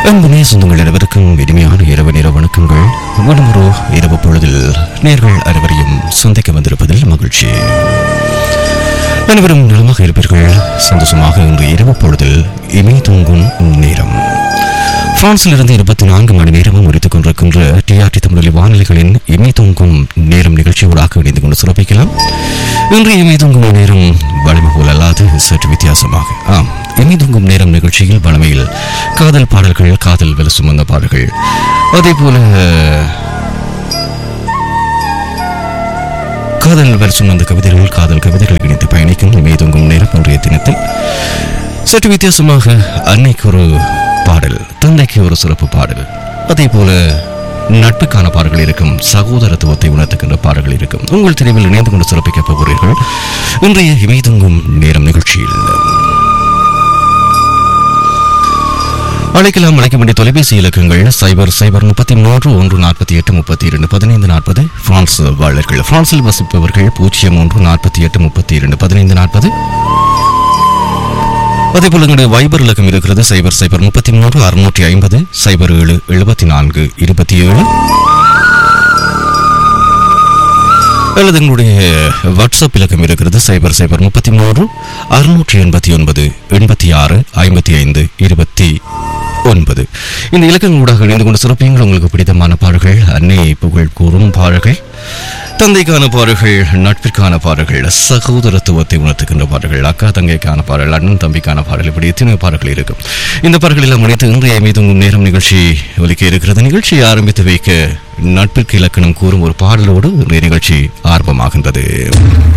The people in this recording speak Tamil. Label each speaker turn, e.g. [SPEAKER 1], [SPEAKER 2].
[SPEAKER 1] அன்புமே சொந்தங்கள் அனைவருக்கும் இனிமையான இரவு நேர வணக்கங்கள் மனமரோ இரவு பொழுதில் நேர்கள் அனைவரையும் சந்திக்க வந்திருப்பதில் மகிழ்ச்சி அனைவரும் நலமாக இருப்பீர்கள் சந்தோஷமாக இன்று இரவு பொழுதில் இமை தூங்கும் நேரம் பிரான்சிலிருந்து இருபத்தி நான்கு மணி நேரமும் உரித்துக் கொண்டிருக்கின்ற டிஆர்டி தமிழொலி வானொலிகளின் இமை தூங்கும் நேரம் நிகழ்ச்சியோடாக இணைந்து கொண்டு சிறப்பிக்கலாம் இன்று இமை தூங்கும் நேரம் வலிமை போல் அல்லாது சற்று வித்தியாசமாக ஆம் இமை தூங்கும் நேரம் நிகழ்ச்சியில் வளமையில் காதல் பாடல்கள் காதல் வெல சுமந்த பாடல்கள் அதே போல காதல் வெல் சுமந்த கவிதைகள் காதல் கவிதைகள் இணைத்து பயணிக்கும் இமை தூங்கும் நேரம் இன்றைய தினத்தில் சற்று வித்தியாசமாக அன்னைக்கு ஒரு பாடல் தந்தைக்கு ஒரு சிறப்பு பாடல் அதே போல நட்புக்கான பாடல்கள் இருக்கும் சகோதரத்துவத்தை உணர்த்துகின்ற பாடல்கள் இருக்கும் உங்கள் தெளிவில் இணைந்து கொண்டு சிறப்பிக்கப் போகிறீர்கள் இன்றைய இமை தூங்கும் நேரம் நிகழ்ச்சியில் அழைக்கலாம் அழைக்க வேண்டிய தொலைபேசி இலக்கங்கள் சைபர் சைபர் முப்பத்தி மூன்று ஒன்று நாற்பத்தி எட்டு முப்பத்தி இரண்டு பதினைந்து நாற்பது பிரான்ஸ் வாழர்கள் பிரான்சில் வசிப்பவர்கள் பூஜ்ஜியம் ஒன்று நாற்பத்தி எட்டு முப்பத்தி இரண்டு பதினைந்து நாற்பது அதே போல எங்களுடைய வைபர் இலக்கம் இருக்கிறது சைபர் சைபர் முப்பத்தி மூன்று அறுநூற்றி ஐம்பது சைபர் ஏழு எழுபத்தி நான்கு இருபத்தி ஏழு அல்லது எங்களுடைய வாட்ஸ்அப் இலக்கம் இருக்கிறது சைபர் சைபர் முப்பத்தி மூன்று அறுநூற்றி எண்பத்தி ஒன்பது எண்பத்தி ஆறு ஐம்பத்தி ஐந்து இருபத்தி ஒன்பது இந்த இலக்கங்களூடாக இணைந்து கொண்டு சிறப்பியுங்கள் உங்களுக்கு பிடித்தமான பாடல்கள் அன்னை புகழ் கூறும் பாடல்கள் தந்தைக்கான பாடல்கள் நட்பிற்கான பாடல்கள் சகோதரத்துவத்தை உணர்த்துகின்ற பாடல்கள் அக்கா தங்கைக்கான பாடல் அண்ணன் தம்பிக்கான பாடல் இப்படி எத்தனை பாடல்கள் இருக்கும் இந்த பாடல்கள் எல்லாம் முடித்து இன்றைய மீதும் நேரம் நிகழ்ச்சி ஒலிக்க இருக்கிறது நிகழ்ச்சியை ஆரம்பித்து வைக்க நட்பிற்கு இலக்கணம் கூறும் ஒரு பாடலோடு இன்றைய நிகழ்ச்சி ஆரம்பமாகின்றது